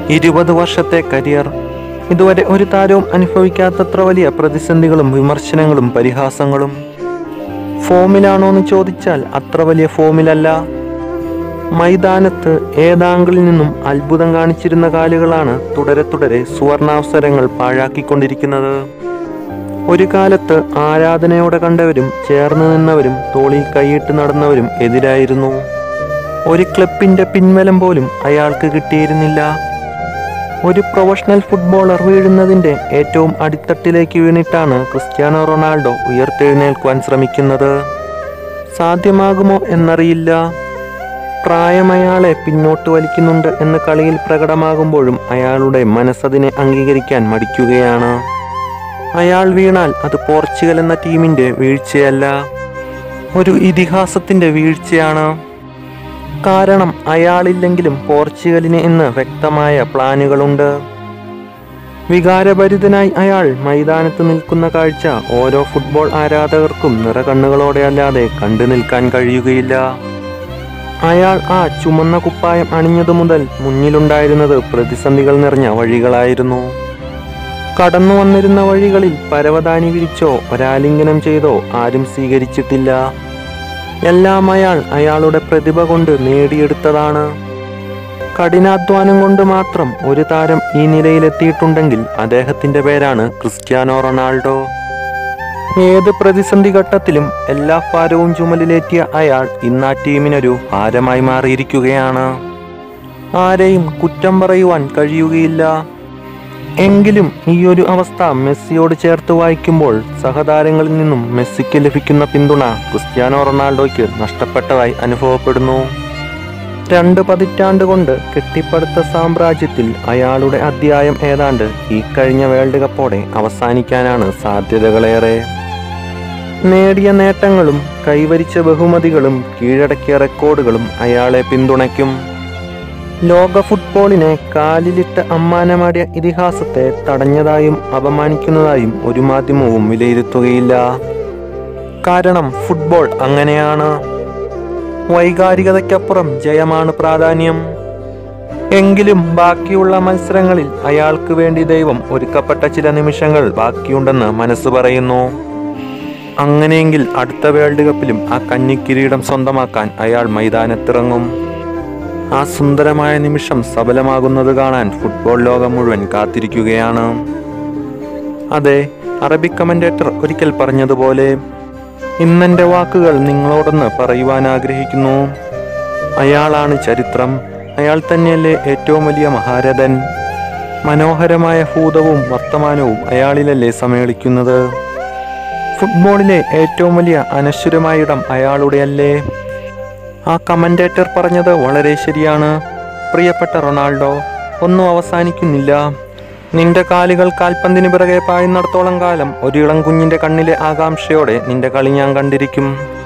ഇരുപത് വർഷത്തെ കരിയർ ഇതുവരെ ഒരു താരവും അനുഭവിക്കാത്തത്ര വലിയ പ്രതിസന്ധികളും വിമർശനങ്ങളും പരിഹാസങ്ങളും ഫോമിലാണോ എന്ന് ചോദിച്ചാൽ അത്ര വലിയ ഫോമിലല്ല മൈതാനത്ത് ഏതാങ്കിളിൽ നിന്നും അത്ഭുതം കാണിച്ചിരുന്ന കാലുകളാണ് തുടരെ തുടരെ സുവർണാവസരങ്ങൾ പാഴാക്കിക്കൊണ്ടിരിക്കുന്നത് ഒരു കാലത്ത് ആരാധനയോടെ കണ്ടവരും ചേർന്ന് നിന്നവരും തോളിൽ കൈയിട്ട് നടന്നവരും എതിരായിരുന്നു ഒരു ക്ലബിന്റെ പിൻബലം പോലും അയാൾക്ക് കിട്ടിയിരുന്നില്ല ഒരു പ്രൊഫഷണൽ ഫുട്ബോളർ വീഴുന്നതിന്റെ ഏറ്റവും അടിത്തട്ടിലേക്ക് വീണിട്ടാണ് ക്രിസ്ത്യാനോ റൊണാൾഡോ ഉയർത്തെഴുന്നേൽക്കുവാൻ ശ്രമിക്കുന്നത് സാധ്യമാകുമോ എന്നറിയില്ല പ്രായം അയാളെ പിന്നോട്ട് വലിക്കുന്നുണ്ട് എന്ന് കളിയിൽ പ്രകടമാകുമ്പോഴും അയാളുടെ മനസ്സതിനെ അംഗീകരിക്കാൻ മടിക്കുകയാണ് അയാൾ വീണാൽ അത് പോർച്ചുഗൽ എന്ന ടീമിന്റെ വീഴ്ചയല്ല ഒരു ഇതിഹാസത്തിന്റെ വീഴ്ചയാണ് കാരണം അയാളില്ലെങ്കിലും പോർച്ചുഗലിന് ഇന്ന് വ്യക്തമായ പ്ലാനുകളുണ്ട് വികാരഭരിതനായി അയാൾ മൈതാനത്ത് നിൽക്കുന്ന കാഴ്ച ഓരോ ഫുട്ബോൾ ആരാധകർക്കും നിറകണ്ണുകളോടെ അല്ലാതെ കണ്ടു നിൽക്കാൻ കഴിയുകയില്ല അയാൾ ആ ചുമന്ന കുപ്പായം അണിഞ്ഞതു മുതൽ മുന്നിലുണ്ടായിരുന്നത് പ്രതിസന്ധികൾ നിറഞ്ഞ വഴികളായിരുന്നു കടന്നു വന്നിരുന്ന വഴികളിൽ പരവതാനി വിരിച്ചോ ഒരാലിംഗനം ചെയ്തോ ആരും സ്വീകരിച്ചിട്ടില്ല എല്ലാം അയാൾ അയാളുടെ പ്രതിഭ കൊണ്ട് നേടിയെടുത്തതാണ് കഠിനാധ്വാനം കൊണ്ട് മാത്രം ഒരു താരം ഈ നിലയിലെത്തിയിട്ടുണ്ടെങ്കിൽ അദ്ദേഹത്തിന്റെ പേരാണ് ക്രിസ്ത്യാനോ റൊണാൾഡോ ഏത് പ്രതിസന്ധി ഘട്ടത്തിലും എല്ലാ ഭാരവും ചുമലിലേറ്റിയ അയാൾ ഇന്ന് ആ ടീമിനൊരു ഭാരമായി മാറിയിരിക്കുകയാണ് ആരെയും കുറ്റം പറയുവാൻ കഴിയുകയില്ല എങ്കിലും ഈ ഒരു അവസ്ഥ മെസ്സിയോട് ചേർത്ത് വായിക്കുമ്പോൾ സഹതാരങ്ങളിൽ നിന്നും മെസ്സിക്ക് ലഭിക്കുന്ന പിന്തുണ ക്രിസ്ത്യാനോ റൊണാൾഡോയ്ക്ക് നഷ്ടപ്പെട്ടതായി അനുഭവപ്പെടുന്നു രണ്ട് പതിറ്റാണ്ട് കൊണ്ട് കെട്ടിപ്പടുത്ത സാമ്രാജ്യത്തിൽ അയാളുടെ അധ്യായം ഏതാണ്ട് ഈ കഴിഞ്ഞ വേൾഡ് കപ്പോടെ അവസാനിക്കാനാണ് സാധ്യതകളേറെ നേടിയ നേട്ടങ്ങളും കൈവരിച്ച ബഹുമതികളും കീഴടക്കിയ റെക്കോർഡുകളും അയാളെ പിന്തുണയ്ക്കും ലോക ഫുട്ബോളിനെ കാലിലിട്ട് അമ്മാനമാടിയ ഇതിഹാസത്തെ തടഞ്ഞതായും അപമാനിക്കുന്നതായും ഒരു മാധ്യമവും വിലയിരുത്തുകയില്ല കാരണം ഫുട്ബോൾ അങ്ങനെയാണ് വൈകാരികതയ്ക്കപ്പുറം ജയമാണ് പ്രാധാന്യം എങ്കിലും ബാക്കിയുള്ള മത്സരങ്ങളിൽ അയാൾക്ക് വേണ്ടി ദൈവം ഒരുക്കപ്പെട്ട ചില നിമിഷങ്ങൾ ബാക്കിയുണ്ടെന്ന് മനസ്സ് പറയുന്നു അങ്ങനെയെങ്കിൽ അടുത്ത വേൾഡ് കപ്പിലും ആ കന്നിക്കിരീടം സ്വന്തമാക്കാൻ അയാൾ മൈതാനത്തിറങ്ങും ആ സുന്ദരമായ നിമിഷം സഫലമാകുന്നത് കാണാൻ ഫുട്ബോൾ ലോകം മുഴുവൻ കാത്തിരിക്കുകയാണ് അതെ അറബിക് കമന്റേറ്റർ ഒരിക്കൽ പറഞ്ഞതുപോലെ ഇന്നെന്റെ വാക്കുകൾ നിങ്ങളോടൊന്ന് പറയുവാൻ ആഗ്രഹിക്കുന്നു അയാളാണ് ചരിത്രം അയാൾ തന്നെയല്ലേ ഏറ്റവും വലിയ മഹാരഥൻ മനോഹരമായ ഭൂതവും വർത്തമാനവും അയാളിലല്ലേ സമ്മേളിക്കുന്നത് ഫുട്ബോളിലെ ഏറ്റവും വലിയ അനശ്വരമായ ഇടം അയാളുടെയല്ലേ ആ കമന്റേറ്റർ പറഞ്ഞത് വളരെ ശരിയാണ് പ്രിയപ്പെട്ട റൊണാൾഡോ ഒന്നും അവസാനിക്കുന്നില്ല നിന്റെ കാലുകൾ കാൽപന്തിന് പിറകെ പായുന്നിടത്തോളം കാലം ഒരു ഇളം കുഞ്ഞിന്റെ കണ്ണിലെ ആകാംക്ഷയോടെ നിന്റെ കളി ഞാൻ കണ്ടിരിക്കും